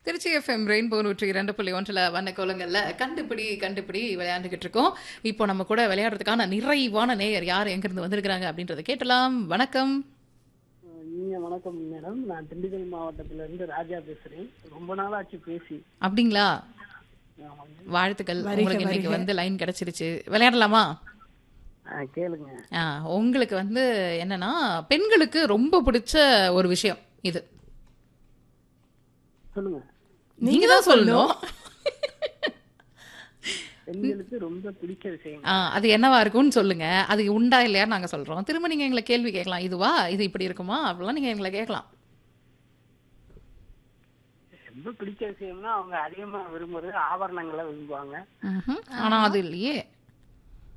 Trichy FM rainbow நூற்றி இரண்டு புள்ளி ஒன்றில் வண்ண கோலங்கள்ல கண்டுபிடி கண்டுபிடி விளையாண்டுகிட்டு இருக்கோம் இப்போ நம்ம கூட விளையாடுறதுக்கான நிறைவான நேயர் யார் எங்கிருந்து வந்திருக்கிறாங்க அப்படின்றத கேட்டலாம் வணக்கம் நீங்க வணக்கம் மேடம் நான் திண்டுக்கல் மாவட்டத்துல இருந்து ராஜா பேசுறேன் ரொம்ப நாளாச்சு பேசி அப்படிங்களா ஆமாங்க. வாழ்த்துக்கள் உங்களுக்கு இன்னைக்கு வந்து லைன் கிடைச்சிருச்சு விளையாடலாமா ஆ, கேளுங்க ஆ, உங்களுக்கு வந்து என்னன்னா பெண்களுக்கு ரொம்ப பிடிச்ச ஒரு விஷயம் இது சொல்லுங்க நீங்க தான் சொல்லணும் பெண்களுக்கு ரொம்ப பிடிச்ச விஷயம் ஆ, அது என்னவா இருக்கும்னு சொல்லுங்க அது உண்டா இல்லையா நாங்க சொல்றோம் திரும்ப நீங்க எங்களை கேள்வி கேட்கலாம் இதுவா இது இப்படி இருக்குமா அப்படிலாம் நீங்க எங்களை கேட்கலாம் ரொம்ப பிடிச்ச விஷயம்னா அவங்க அதிகமா விரும்புறது ஆபரணங்களை விரும்புவாங்க ம்ஹும். ஆனா அது இல்லையே